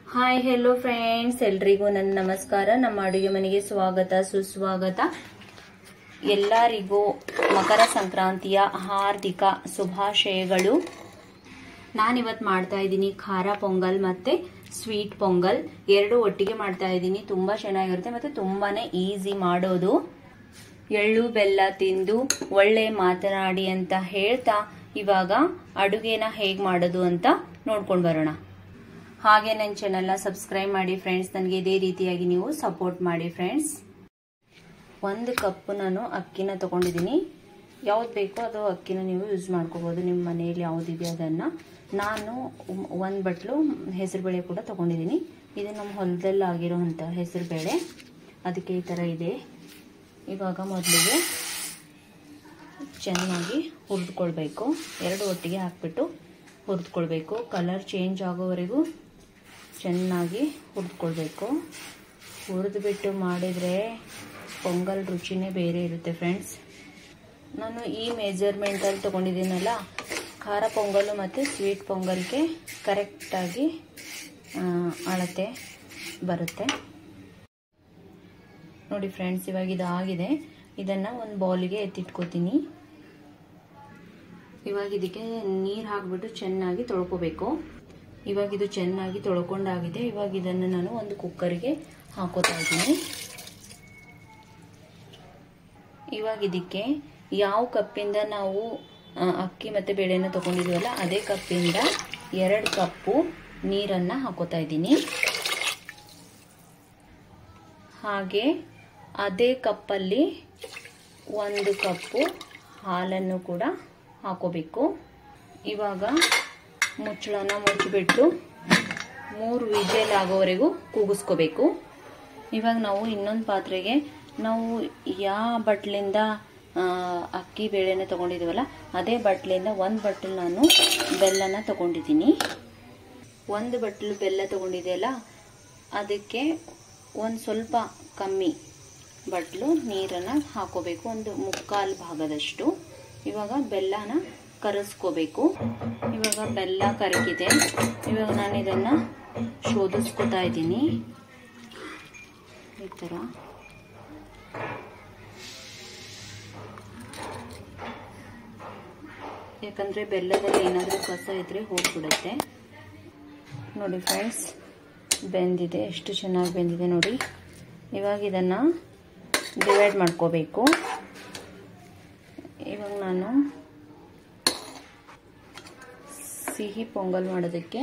hi hello friends ಎಲ್ರಿಗೂ ನನ್ನ ನಮಸ್ಕಾರ ನಮ್ಮ ಅಡುಗೆ ಮನೆಗೆ ಸ್ವಾಗತ ಸುಸ್ವಾಗತ ಎಲ್ಲರಿಗೂ ಮಕರ ಸಂಕ್ರಾಂತಿಯ ಹಾರ್ದಿಕ ಶುಭಾಶಯಗಳು ನಾನಿವತ್ತು ಮಾಡ್ತಾ ಇದ್ದೀನಿ ಖಾರ ಪೊಂಗಲ್ ಮತ್ತೆ ಸ್ವೀಟ್ ಪೊಂಗಲ್ ಎರಡು ಒಟ್ಟಿಗೆ ಮಾಡ್ತಾ ಇದ್ದೀನಿ ತುಂಬ ಚೆನ್ನಾಗಿರುತ್ತೆ ಮತ್ತೆ ತುಂಬಾನೇ ಈಸಿ ಮಾಡೋದು ಎಳ್ಳು ಬೆಲ್ಲ ತಿಂದು ಒಳ್ಳೆ ಮಾತನಾಡಿ ಅಂತ ಹೇಳ್ತಾ ಇವಾಗ ಅಡುಗೆನ ಹೇಗೆ ಮಾಡೋದು ಅಂತ ನೋಡ್ಕೊಂಡು ಬರೋಣ ಹಾಗೆ ನನ್ನ ಚಾನಲ್ನ ಸಬ್ಸ್ಕ್ರೈಬ್ ಮಾಡಿ ಫ್ರೆಂಡ್ಸ್ ನನಗೆ ಇದೇ ರೀತಿಯಾಗಿ ನೀವು ಸಪೋರ್ಟ್ ಮಾಡಿ ಫ್ರೆಂಡ್ಸ್ ಒಂದು ಕಪ್ಪು ನಾನು ಅಕ್ಕಿನ ತಗೊಂಡಿದ್ದೀನಿ ಯಾವ್ದು ಬೇಕೋ ಅದು ಅಕ್ಕಿನ ನೀವು ಯೂಸ್ ಮಾಡ್ಕೋಬೋದು ನಿಮ್ಮ ಮನೆಯಲ್ಲಿ ಯಾವುದಿದೆ ಅದನ್ನು ನಾನು ಒಂದು ಬಟ್ಲು ಹೆಸರುಬೇಳೆ ಕೂಡ ತೊಗೊಂಡಿದ್ದೀನಿ ಇದು ನಮ್ಮ ಹೊಲದಲ್ಲಿ ಆಗಿರೋವಂಥ ಹೆಸರುಬೇಳೆ ಅದಕ್ಕೆ ಈ ಥರ ಇದೆ ಇವಾಗ ಮೊದಲಿಗೆ ಚೆನ್ನಾಗಿ ಹುರಿದ್ಕೊಳ್ಬೇಕು ಎರಡು ಒಟ್ಟಿಗೆ ಹಾಕ್ಬಿಟ್ಟು ಹುರಿದ್ಕೊಳ್ಬೇಕು ಕಲರ್ ಚೇಂಜ್ ಆಗೋವರೆಗೂ ಚೆನ್ನಾಗಿ ಹುರಿದ್ಕೊಳ್ಬೇಕು ಹುರಿದ್ಬಿಟ್ಟು ಮಾಡಿದರೆ ಪೊಂಗಲ್ ರುಚಿನೇ ಬೇರೆ ಇರುತ್ತೆ ಫ್ರೆಂಡ್ಸ್ ನಾನು ಈ ಮೆಜರ್ಮೆಂಟಲ್ಲಿ ತೊಗೊಂಡಿದ್ದೀನಲ್ಲ ಖಾರ ಪೊಂಗಲು ಮತ್ತು ಸ್ವೀಟ್ ಪೊಂಗಲ್ಗೆ ಕರೆಕ್ಟಾಗಿ ಅಳತೆ ಬರುತ್ತೆ ನೋಡಿ ಫ್ರೆಂಡ್ಸ್ ಇವಾಗ ಇದಾಗಿದೆ ಇದನ್ನು ಒಂದು ಬೌಲಿಗೆ ಎತ್ತಿಟ್ಕೋತೀನಿ ಇವಾಗ ಇದಕ್ಕೆ ನೀರು ಹಾಕ್ಬಿಟ್ಟು ಚೆನ್ನಾಗಿ ತೊಳ್ಕೊಬೇಕು ಇವಾಗ ಇದು ಚೆನ್ನಾಗಿ ತೊಳ್ಕೊಂಡಾಗಿದೆ ಇವಾಗ ಇದನ್ನು ನಾನು ಒಂದು ಕುಕ್ಕರ್ಗೆ ಹಾಕೋತಾ ಇದ್ದೀನಿ ಇವಾಗ ಇದಕ್ಕೆ ಯಾವ ಕಪ್ಪಿಂದ ನಾವು ಅಕ್ಕಿ ಮತ್ತು ಬೇಳೆನ ತೊಗೊಂಡಿದ್ವಲ್ಲ ಅದೇ ಕಪ್ಪಿಂದ ಎರಡು ಕಪ್ಪು ನೀರನ್ನು ಹಾಕೋತಾ ಇದ್ದೀನಿ ಹಾಗೆ ಅದೇ ಕಪ್ಪಲ್ಲಿ ಒಂದು ಕಪ್ಪು ಹಾಲನ್ನು ಕೂಡ ಹಾಕೋಬೇಕು ಇವಾಗ ಮುಚ್ಚಳನ ಮುಚ್ಚಿಬಿಟ್ಟು ಮೂರು ವಿಜಲ್ ಆಗೋವರೆಗೂ ಕೂಗಿಸ್ಕೋಬೇಕು ಇವಾಗ ನಾವು ಇನ್ನೊಂದು ಪಾತ್ರೆಗೆ ನಾವು ಯಾವ ಬಟ್ಲಿಂದ ಅಕ್ಕಿ ಬೇಳೆನ ತೊಗೊಂಡಿದ್ದೀವಲ್ಲ ಅದೇ ಬಟ್ಲಿಂದ ಒಂದು ಬಟ್ಲು ನಾನು ಬೆಲ್ಲನ ತೊಗೊಂಡಿದ್ದೀನಿ ಒಂದು ಬಟ್ಲು ಬೆಲ್ಲ ತೊಗೊಂಡಿದೆಯಲ್ಲ ಅದಕ್ಕೆ ಒಂದು ಸ್ವಲ್ಪ ಕಮ್ಮಿ ಬಟ್ಲು ನೀರನ್ನು ಹಾಕೋಬೇಕು ಒಂದು ಮುಕ್ಕಾಲು ಭಾಗದಷ್ಟು ಇವಾಗ ಬೆಲ್ಲನ ಕರಸ್ಕೋಬೇಕು ಇವಾಗ ಬೆಲ್ಲ ಕರಗಿದೆ ಇವಾಗ ನಾನು ಇದನ್ನು ಶೋಧಿಸ್ಕೊತಾ ಇದ್ದೀನಿ ಈ ಥರ ಯಾಕಂದರೆ ಬೆಲ್ಲದಲ್ಲಿ ಏನಾದರೂ ಕಸ ಇದ್ದರೆ ಹೋಗ್ಬಿಡುತ್ತೆ ನೋಡಿ ಫ್ರೆಂಡ್ಸ್ ಬೆಂದಿದೆ ಎಷ್ಟು ಚೆನ್ನಾಗಿ ಬೆಂದಿದೆ ನೋಡಿ ಇವಾಗ ಇದನ್ನು ಡಿವೈಡ್ ಮಾಡ್ಕೋಬೇಕು ಇವಾಗ ನಾನು ಸಿಹಿ ಪೊಂಗಲ್ ಮಾಡೋದಕ್ಕೆ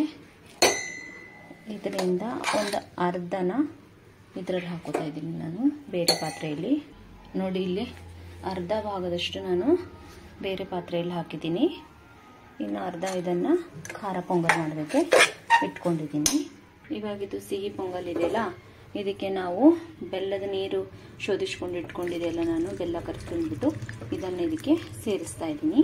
ಇದರಿಂದ ಒಂದು ಅರ್ಧನ ಇದರಲ್ಲಿ ಹಾಕೋತಾ ಇದ್ದೀನಿ ನಾನು ಬೇರೆ ಪಾತ್ರೆಯಲ್ಲಿ ನೋಡಿ ಇಲ್ಲಿ ಅರ್ಧ ಭಾಗದಷ್ಟು ನಾನು ಬೇರೆ ಪಾತ್ರೆಯಲ್ಲಿ ಹಾಕಿದ್ದೀನಿ ಇನ್ನು ಅರ್ಧ ಇದನ್ನು ಖಾರ ಪೊಂಗಲ್ ಮಾಡೋದಕ್ಕೆ ಇಟ್ಕೊಂಡಿದ್ದೀನಿ ಇವಾಗ ಇದು ಸಿಹಿ ಪೊಂಗಲ್ ಇದೆಯಲ್ಲ ಇದಕ್ಕೆ ನಾವು ಬೆಲ್ಲದ ನೀರು ಶೋಧಿಸ್ಕೊಂಡು ಇಟ್ಕೊಂಡಿದೆಯಲ್ಲ ನಾನು ಬೆಲ್ಲ ಕರೆಸ್ಕೊಂಡ್ಬಿಟ್ಟು ಇದನ್ನು ಇದಕ್ಕೆ ಸೇರಿಸ್ತಾ ಇದ್ದೀನಿ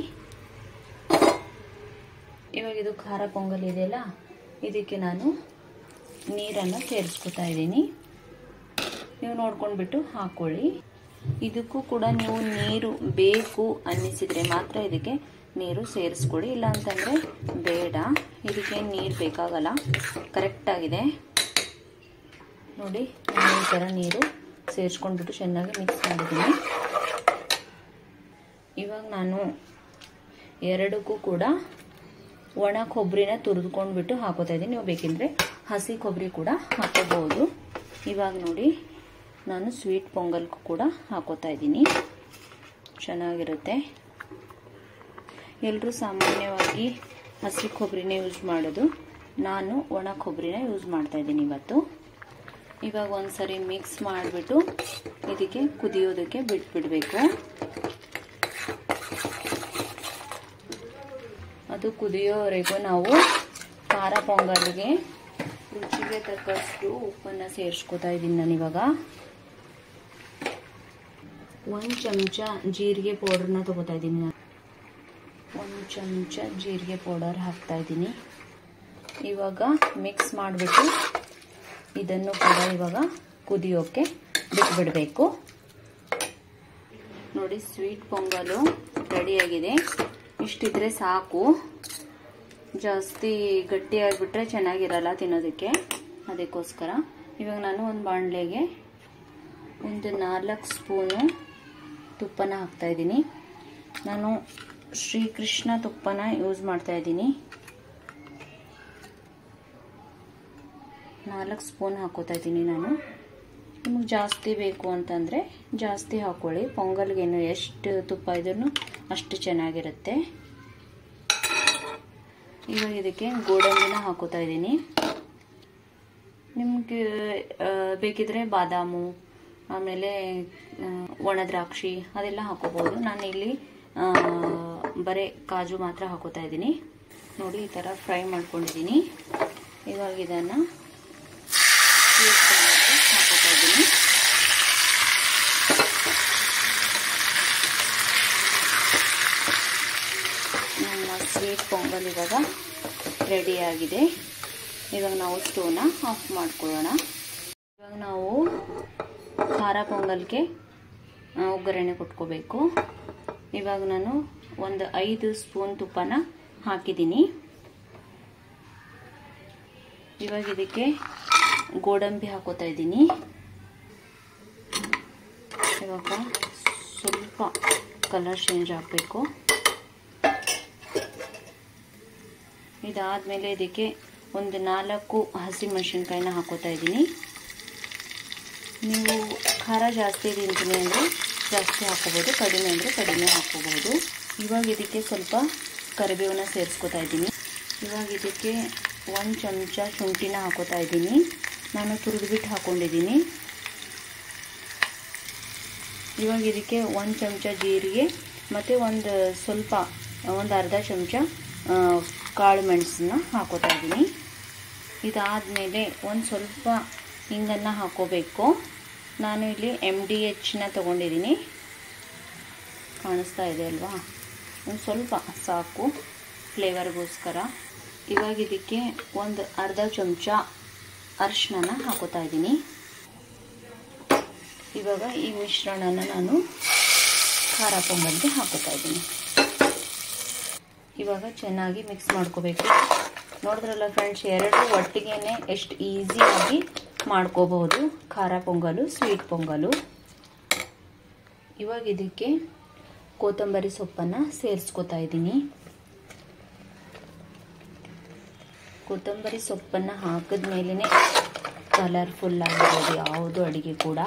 ಇವಾಗ ಇದು ಖಾರ ಪೊಂಗಲ್ ಇದೆಯಲ್ಲ ಇದಕ್ಕೆ ನಾನು ನೀರನ್ನು ಸೇರಿಸ್ಕೊತಾ ಇದ್ದೀನಿ ನೀವು ನೋಡ್ಕೊಂಡ್ಬಿಟ್ಟು ಹಾಕ್ಕೊಳ್ಳಿ ಇದಕ್ಕೂ ಕೂಡ ನೀವು ನೀರು ಬೇಕು ಅನ್ನಿಸಿದರೆ ಮಾತ್ರ ಇದಕ್ಕೆ ನೀರು ಸೇರಿಸ್ಕೊಳ್ಳಿ ಇಲ್ಲ ಅಂತಂದರೆ ಬೇಡ ಇದಕ್ಕೆ ನೀರು ಬೇಕಾಗಲ್ಲ ಕರೆಕ್ಟಾಗಿದೆ ನೋಡಿ ನಾನು ಈ ಥರ ನೀರು ಸೇರಿಸ್ಕೊಂಡ್ಬಿಟ್ಟು ಚೆನ್ನಾಗಿ ಮಿಕ್ಸ್ ಮಾಡಿದ್ದೀನಿ ಇವಾಗ ನಾನು ಎರಡಕ್ಕೂ ಕೂಡ ಒಣ ಕೊಬ್ಬರಿನ ತುರಿದುಕೊಂಡ್ಬಿಟ್ಟು ಹಾಕೋತಾ ಇದ್ದೀನಿ ನೀವು ಬೇಕಿದ್ರೆ ಹಸಿ ಕೊಬ್ಬರಿ ಕೂಡ ಹಾಕೋಬಹುದು ಇವಾಗ ನೋಡಿ ನಾನು ಸ್ವೀಟ್ ಪೊಂಗಲ್ಗೂ ಕೂಡ ಹಾಕೋತಾ ಇದ್ದೀನಿ ಚೆನ್ನಾಗಿರುತ್ತೆ ಎಲ್ಲರೂ ಸಾಮಾನ್ಯವಾಗಿ ಹಸಿ ಕೊಬ್ಬರಿನೇ ಯೂಸ್ ಮಾಡೋದು ನಾನು ಒಣ ಕೊಬ್ಬರಿನ ಯೂಸ್ ಮಾಡ್ತಾ ಇದ್ದೀನಿ ಇವತ್ತು ಇವಾಗ ಒಂದ್ಸರಿ ಮಿಕ್ಸ್ ಮಾಡಿಬಿಟ್ಟು ಇದಕ್ಕೆ ಕುದಿಯೋದಕ್ಕೆ ಬಿಟ್ಬಿಡಬೇಕು ಅದು ಕುದಿಯೋವರೆಗೂ ನಾವು ಖಾರ ಪೊಂಗಲ್ಗೆ ರುಚಿಗೆ ತಕ್ಕಷ್ಟು ಉಪ್ಪನ್ನು ಸೇರಿಸ್ಕೊತಾ ಇದ್ದೀನಿ ನಾನು ಇವಾಗ ಒಂದು ಚಮಚ ಜೀರಿಗೆ ಪೌಡ್ರನ್ನ ತಗೋತಾ ಇದ್ದೀನಿ ನಾನು ಒಂದು ಚಮಚ ಜೀರಿಗೆ ಪೌಡರ್ ಹಾಕ್ತಾ ಇದ್ದೀನಿ ಇವಾಗ ಮಿಕ್ಸ್ ಮಾಡಿಬಿಟ್ಟು ಇದನ್ನು ಕೂಡ ಇವಾಗ ಕುದಿಯೋಕ್ಕೆ ಬಿಟ್ಬಿಡಬೇಕು ನೋಡಿ ಸ್ವೀಟ್ ಪೊಂಗಲು ರೆಡಿಯಾಗಿದೆ ಇಷ್ಟಿದ್ರೆ ಸಾಕು ಜಾಸ್ತಿ ಗಟ್ಟಿಯಾಗಿಬಿಟ್ರೆ ಚೆನ್ನಾಗಿರಲ್ಲ ತಿನ್ನೋದಕ್ಕೆ ಅದಕ್ಕೋಸ್ಕರ ಇವಾಗ ನಾನು ಒಂದು ಬಾಣಲೆಗೆ ಒಂದು ನಾಲ್ಕು ಸ್ಪೂನು ತುಪ್ಪನ ಹಾಕ್ತಾಯಿದ್ದೀನಿ ನಾನು ಶ್ರೀಕೃಷ್ಣ ತುಪ್ಪನ ಯೂಸ್ ಮಾಡ್ತಾ ಇದ್ದೀನಿ ನಾಲ್ಕು ಸ್ಪೂನ್ ಹಾಕೋತಾ ಇದ್ದೀನಿ ನಾನು ನಿಮಗೆ ಜಾಸ್ತಿ ಬೇಕು ಅಂತಂದರೆ ಜಾಸ್ತಿ ಹಾಕ್ಕೊಳ್ಳಿ ಪೊಂಗಲ್ಗೇನು ಎಷ್ಟು ತುಪ್ಪ ಇದ್ರೂ ಅಷ್ಟು ಚೆನ್ನಾಗಿರುತ್ತೆ ಇವಾಗ ಇದಕ್ಕೆ ಗೋಡಂಬಿನ ಹಾಕೋತಾ ಇದ್ದೀನಿ ನಿಮಗೆ ಬೇಕಿದ್ರೆ ಬಾದಾಮು ಆಮೇಲೆ ಒಣ ದ್ರಾಕ್ಷಿ ಅದೆಲ್ಲ ಹಾಕೋಬೋದು ನಾನು ಇಲ್ಲಿ ಬರೀ ಕಾಜು ಮಾತ್ರ ಹಾಕೋತಾ ಇದ್ದೀನಿ ನೋಡಿ ಈ ಥರ ಫ್ರೈ ಮಾಡ್ಕೊಂಡಿದ್ದೀನಿ ಇವಾಗ ಇದನ್ನು ಹಾಕೋತಾ ಇದ್ದೀನಿ ನಮ್ಮ ಸ್ವೀಟ್ ಪೊಂಗಲ್ ಇವಾಗ ರೆಡಿಯಾಗಿದೆ ಇವಾಗ ನಾವು ಸ್ಟೋವ್ನ ಆಫ್ ಮಾಡ್ಕೊಳ್ಳೋಣ ಇವಾಗ ನಾವು ಖಾರ ಪೊಂಗಲ್ಗೆ ಒಗ್ಗರಣೆ ಕೊಟ್ಕೋಬೇಕು ಇವಾಗ ನಾನು ಒಂದು ಐದು ಸ್ಪೂನ್ ತುಪ್ಪನ ಹಾಕಿದ್ದೀನಿ ಇವಾಗ ಇದಕ್ಕೆ ಗೋಡಂಬಿ ಹಾಕೋತಾ ಇದ್ದೀನಿ ಇವಾಗ ಸ್ವಲ್ಪ ಕಲರ್ ಚೇಂಜ್ ಆಗಬೇಕು ಇದಾದಮೇಲೆ ಇದಕ್ಕೆ ಒಂದು ನಾಲ್ಕು ಹಸಿಮೆಣಸಿನ್ಕಾಯಿನ ಹಾಕೋತಾ ಇದ್ದೀನಿ ನೀವು ಖಾರ ಜಾಸ್ತಿ ತಿಂತೀನಿ ಅಂದರೆ ಜಾಸ್ತಿ ಹಾಕೋಬೋದು ಕಡಿಮೆ ಅಂದರೆ ಕಡಿಮೆ ಹಾಕೋಬಹುದು ಇವಾಗ ಇದಕ್ಕೆ ಸ್ವಲ್ಪ ಕರಿಬೇವನ್ನ ಸೇರಿಸ್ಕೊತಾ ಇದ್ದೀನಿ ಇವಾಗ ಇದಕ್ಕೆ ಒಂದು ಚಮಚ ಶುಂಠಿನ ಹಾಕೋತಾ ಇದ್ದೀನಿ ನಾನು ತುರಿದ್ಬಿಟ್ಟು ಹಾಕ್ಕೊಂಡಿದ್ದೀನಿ ಇವಾಗ ಇದಕ್ಕೆ ಒಂದು ಚಮಚ ಜೀರಿಗೆ ಮತ್ತು ಒಂದು ಸ್ವಲ್ಪ ಒಂದು ಅರ್ಧ ಚಮಚ ಕಾಳು ಮೆಣಸನ್ನ ಹಾಕೋತಾ ಇದ್ದೀನಿ ಇದಾದಮೇಲೆ ಒಂದು ಸ್ವಲ್ಪ ಹಿಂಗನ್ನು ಹಾಕೋಬೇಕು ನಾನು ಇಲ್ಲಿ ಎಮ್ ಡಿ ಎಚ್ನ ತೊಗೊಂಡಿದ್ದೀನಿ ಕಾಣಿಸ್ತಾ ಇದೆ ಅಲ್ವಾ ಒಂದು ಸ್ವಲ್ಪ ಸಾಕು ಫ್ಲೇವರ್ಗೋಸ್ಕರ ಇವಾಗ ಇದಕ್ಕೆ ಒಂದು ಅರ್ಧ ಚಮಚ ಅರಿಶಿನ ಹಾಕೋತಾ ಇದ್ದೀನಿ ಇವಾಗ ಈ ಮಿಶ್ರಣನ ನಾನು ಖಾರ ಪೊಂಗಲ್ಗೆ ಹಾಕೋತಾ ಇದ್ದೀನಿ ಇವಾಗ ಚೆನ್ನಾಗಿ ಮಿಕ್ಸ್ ಮಾಡ್ಕೋಬೇಕು ನೋಡಿದ್ರಲ್ಲ ಫ್ರೆಂಡ್ಸ್ ಎರಡು ಒಟ್ಟಿಗೆನೆ ಎಷ್ಟು ಈಸಿಯಾಗಿ ಮಾಡ್ಕೋಬಹುದು ಖಾರ ಪೊಂಗಲು ಸ್ವೀಟ್ ಪೊಂಗಲು ಇವಾಗ ಇದಕ್ಕೆ ಕೊತ್ತಂಬರಿ ಸೊಪ್ಪನ್ನು ಸೇರಿಸ್ಕೊತಾ ಇದ್ದೀನಿ ಕೊತ್ತಂಬರಿ ಸೊಪ್ಪನ್ನು ಹಾಕಿದ ಮೇಲೇ ಕಲರ್ಫುಲ್ ಆಗಿರೋದು ಯಾವುದು ಅಡುಗೆ ಕೂಡ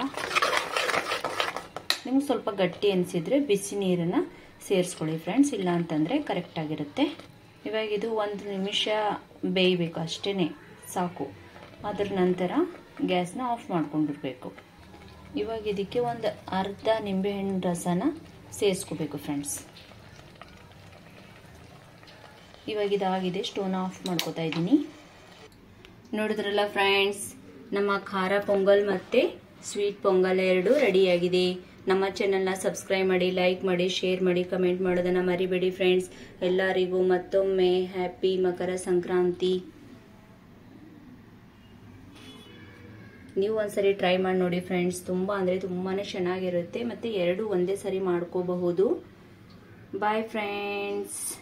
ನಿಮ್ಗೆ ಸ್ವಲ್ಪ ಗಟ್ಟಿ ಅನಿಸಿದರೆ ಬಿಸಿ ನೀರನ್ನು ಸೇರಿಸ್ಕೊಳ್ಳಿ ಫ್ರೆಂಡ್ಸ್ ಇಲ್ಲ ಅಂತಂದರೆ ಕರೆಕ್ಟಾಗಿರುತ್ತೆ ಇವಾಗ ಇದು ಒಂದು ನಿಮಿಷ ಬೇಯಬೇಕು ಅಷ್ಟೇ ಸಾಕು ಅದರ ನಂತರ ಗ್ಯಾಸ್ನ ಆಫ್ ಮಾಡ್ಕೊಂಡಿರ್ಬೇಕು ಇವಾಗ ಇದಕ್ಕೆ ಒಂದು ಅರ್ಧ ನಿಂಬೆಹಣ್ಣು ರಸನ ಸೇರಿಸ್ಕೋಬೇಕು ಫ್ರೆಂಡ್ಸ್ ಇವಾಗ ಇದಾಗಿದೆ ಸ್ಟೋನ್ ಆಫ್ ಮಾಡ್ಕೋತಾ ಇದ್ದೀನಿ ನೋಡಿದ್ರಲ್ಲ ಫ್ರೆಂಡ್ಸ್ ನಮ್ಮ ಖಾರ ಪೊಂಗಲ್ ಮತ್ತು ಸ್ವೀಟ್ ಪೊಂಗಲ್ ಎರಡು ರೆಡಿಯಾಗಿದೆ ನಮ್ಮ ಚಾನಲ್ನ ಸಬ್ಸ್ಕ್ರೈಬ್ ಮಾಡಿ ಲೈಕ್ ಮಾಡಿ ಶೇರ್ ಮಾಡಿ ಕಮೆಂಟ್ ಮಾಡೋದನ್ನು ಮರಿಬೇಡಿ ಫ್ರೆಂಡ್ಸ್ ಎಲ್ಲರಿಗೂ ಮತ್ತೊಮ್ಮೆ ಹ್ಯಾಪಿ ಮಕರ ಸಂಕ್ರಾಂತಿ ನೀವು ಒಂದ್ಸರಿ ಟ್ರೈ ಮಾಡಿ ನೋಡಿ ಫ್ರೆಂಡ್ಸ್ ತುಂಬ ಅಂದರೆ ತುಂಬಾ ಚೆನ್ನಾಗಿರುತ್ತೆ ಮತ್ತು ಎರಡು ಒಂದೇ ಸರಿ ಮಾಡ್ಕೋಬಹುದು ಬಾಯ್ ಫ್ರೆಂಡ್ಸ್